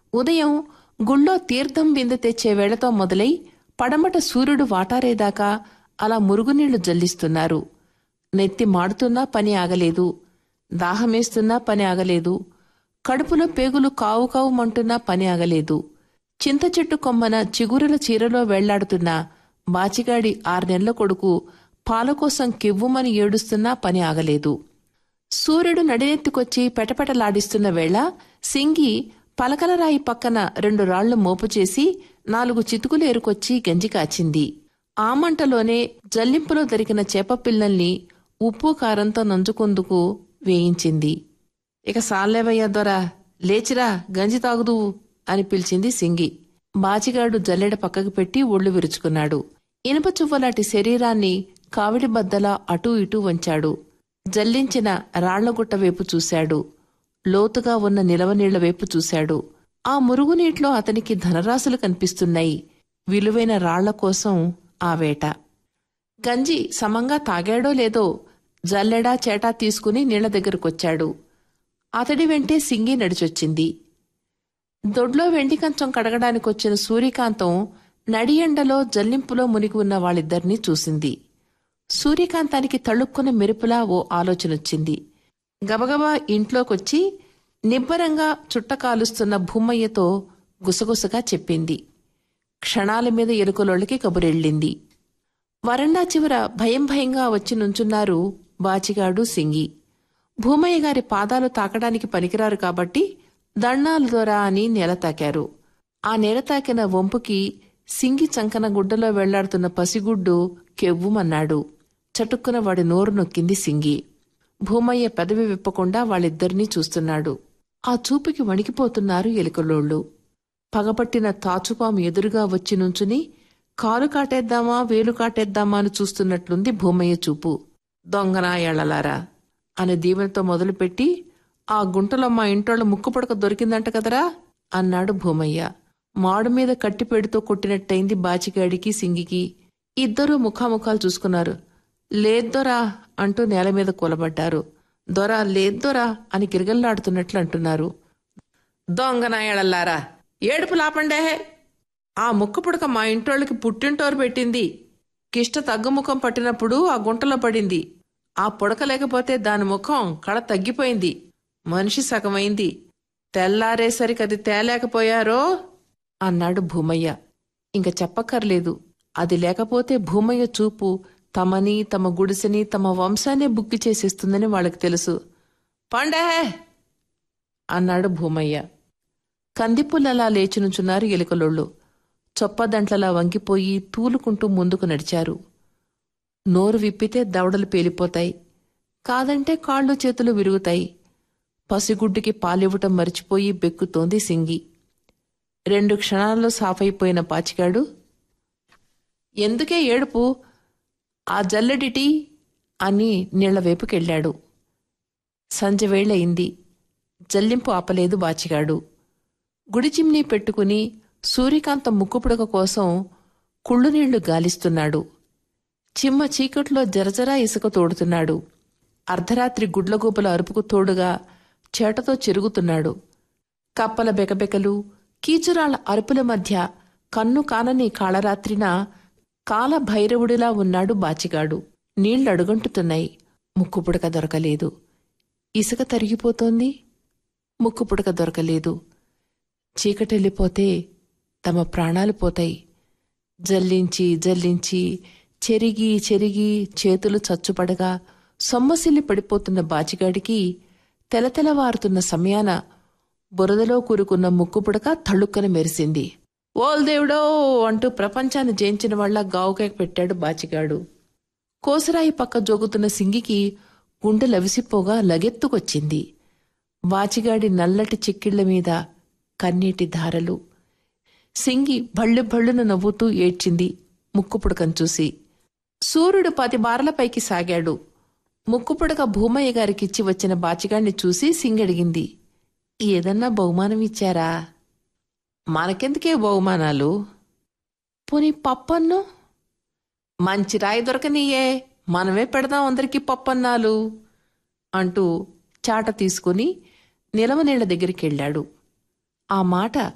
ఉదయం గుళ్ళో తీర్థం బిందె తెచ్చే వేళతో మొదలై పడమట సూర్యుడు వాటారేదాకా అలా మురుగునీళ్లు జల్లిస్తున్నారు నెత్తి మాడుతున్నా పని ఆగలేదు దాహమేస్తున్నా పని ఆగలేదు కడుపులో పేగులు కావు కావుమంటున్నా పని ఆగలేదు చింత చెట్టు కొమ్మన చిగురుల చీరలో వెళ్లాడుతున్న బాచిగాడి ఆర్నెళ్ల కొడుకు పాల కోసం కివ్వుమని ఏడుస్తున్నా పని ఆగలేదు సూర్యుడు నడినెత్తుకొచ్చి పెటపెటలాడిస్తున్న వేళ సింగి పలకలరాయి పక్కన రెండు రాళ్లు మోపు చేసి నాలుగు చితుకులు ఏరుకొచ్చి గంజి కాచింది ఆ మంటలోనే జల్లింపులో దొరికిన చేపపిల్లల్ని ఉప్పు కారంతో నంజుకుందుకు వేయించింది ఇక సాల్లేవయ్యా దొరా లేచిరా గంజి తాగుదువు అని పిలిచింది సింగి బాచిగాడు జల్లెడ పక్కకు పెట్టి ఒళ్ళు విరుచుకున్నాడు ఇనుప చువ్వలాంటి శరీరాన్ని కావిడి బద్దలా అటూ ఇటూ వంచాడు జల్లించిన రాళ్లగుట్ట వైపు చూశాడు లోతుగా ఉన్న నిలవనీళ్ల వైపు చూశాడు ఆ మురుగునీటిలో అతనికి ధనరాశులు కనిపిస్తున్నాయి విలువైన రాళ్ల కోసం ఆ వేట గంజి సమంగా తాగాడో లేదో జల్లెడా చేటా తీసుకుని నీళ్ల దగ్గరకొచ్చాడు అతడి వెంటే సింగి నడిచొచ్చింది దొడ్లో వెండి కంచం కడగడానికొచ్చిన సూర్యకాంతం నడి ఎండలో జల్లింపులో మునిగి ఉన్న వాళ్ళిద్దరినీ చూసింది సూర్యకాంతానికి తళుక్కున మెరుపులా ఓ ఆలోచనొచ్చింది గబగబా ఇంట్లోకొచ్చి నిబ్బరంగా చుట్ట కాలుస్తున్న భూమయ్యతో గుసగుసగా చెప్పింది క్షణాల మీద ఎలుకలోళ్ళకి కబురెళ్ళింది వరండా చివర భయం భయంగా వచ్చి నుంచున్నారు బాచిగాడు సింగి భూమయ్య గారి పాదాలు తాకడానికి పనికిరారు కాబట్టి దండాలు దొర అని నేల తాకారు ఆ నేల తాకిన వంపుకి సింగి చంకన గుడ్డలో వెళ్లాడుతున్న పసిగుడ్డు కెవ్వుమన్నాడు చటుక్కున వాడి నోరు నొక్కింది సింగి భూమయ్య పెదవి విప్పకుండా వాళ్ళిద్దరినీ చూస్తున్నాడు ఆ చూపుకి వణికిపోతున్నారు ఎలుకలోళ్ళు పగపట్టిన తాచుపాము ఎదురుగా వచ్చి నుంచుని కాలు కాటేద్దామా వేలు కాటేద్దామా అని చూస్తున్నట్లుంది భూమయ్య చూపు దొంగనా ఎళ్ళలారా అని దీవెనతో మొదలుపెట్టి ఆ గుంటలో మా ఇంటోళ్ళ ముక్కుపడక దొరికిందంట కదరా అన్నాడు భూమయ్య మాడు మీద కట్టిపెడుతో కొట్టినట్టయింది బాచిగాడికి సింగికి ఇద్దరూ ముఖాముఖాలు చూసుకున్నారు లేద్దొరా అంటూ నేల మీద కూలబడ్డారు దొర లేద్దొరా అని గిరగల్లాడుతున్నట్లు అంటున్నారు దొంగనాయడల్లారా ఏడుపు లాపండే ఆ ముక్క పుడక మా ఇంటోళ్ళకి పుట్టింటోరు పెట్టింది కిష్ట తగ్గుముఖం పట్టినప్పుడు ఆ గుంటలో పడింది ఆ పుడక లేకపోతే దాని ముఖం కళ తగ్గిపోయింది మనిషి సగమైంది తెల్లారేసరికి అది తేలేకపోయారో అన్నాడు భూమయ్య ఇంక చెప్పక్కర్లేదు అది లేకపోతే భూమయ్య చూపు తమని తమ గుడిసెని తమ వంశాన్నే బుక్కి చేసేస్తుందని వాళ్ళకి తెలుసు పండే అన్నాడు భూమయ్య కందిపుల్లలా లేచినుచున్నారు ఎలుకలోళ్ళు చొప్పదంట్లలా వంగిపోయి తూలుకుంటూ ముందుకు నడిచారు నోరు విప్పితే దవడలు పేలిపోతాయి కాదంటే కాళ్ళు చేతులు విరుగుతాయి పసిగుడ్డుకి పాలివ్వటం మరిచిపోయి బెక్కుతోంది సింగి రెండు క్షణాల్లో సాఫైపోయిన పాచిగాడు ఎందుకే ఏడుపు ఆ జల్లెడిటి అని నీళ్ల వైపుకెళ్ళాడు సంజవేళయింది జల్లింపు ఆపలేదు బాచిగాడు గుడి చిమ్నీ పెట్టుకుని సూర్యకాంత ముక్కుపుడక కోసం కుళ్ళునీళ్లు గాలిస్తున్నాడు చిమ్మ చీకట్లో జరజరా ఇసుక తోడుతున్నాడు అర్ధరాత్రి గుడ్లగూపల అరుపుకు తోడుగా చేటతో చెరుగుతున్నాడు కప్పల బెకబెకలు కీచురాళ్ల అరుపుల మధ్య కన్ను కానని కాళరాత్రిన కాల భైరవుడిలా ఉన్నాడు బాచిగాడు నీళ్లడుగంటుతున్నాయి ముక్కుపుడక దొరకలేదు ఇసుక తరిగిపోతోంది ముక్కుపుడక దొరకలేదు చీకటెళ్ళిపోతే తమ ప్రాణాలు పోతాయి జల్లించి జల్లించి చెరిగి చెరిగి చేతులు చచ్చుపడగా సొమ్మసిల్లి పడిపోతున్న బాచిగాడికి తెలతెలవారుతున్న సమయాన బురదలో కూరుకున్న ముక్కుపుడక తళుక్కన మెరిసింది ఓల్ దేవుడో అంటూ ప్రపంచాన్ని జయించిన వాళ్ల గావుకేక పెట్టాడు బాచిగాడు కోసరాయి పక్క జోగుతున్న సింగికి గుండె లవిసిపోగా లగెత్తుకొచ్చింది బాచిగాడి నల్లటి చిక్కిళ్ల మీద కన్నీటి ధారలు సింగి భళ్ళు భళ్ళున నవ్వుతూ ఏడ్చింది ముక్కుపుడకం చూసి సూర్యుడు పది బారలపైకి సాగాడు ముక్కుపుడక భూమయ్య గారికిచ్చి వచ్చిన బాచిగాణ్ణి చూసి సింగడిగింది ఏదన్నా బహుమానం ఇచ్చారా మనకెందుకే బహుమానాలు పోనీ పప్పన్ను మంచి రాయి దొరకనీయే మనమే పెడదాం అందరికీ పప్పన్నాలు అంటూ చాట తీసుకుని నిలవనీళ్ల దగ్గరికి వెళ్ళాడు ఆ మాట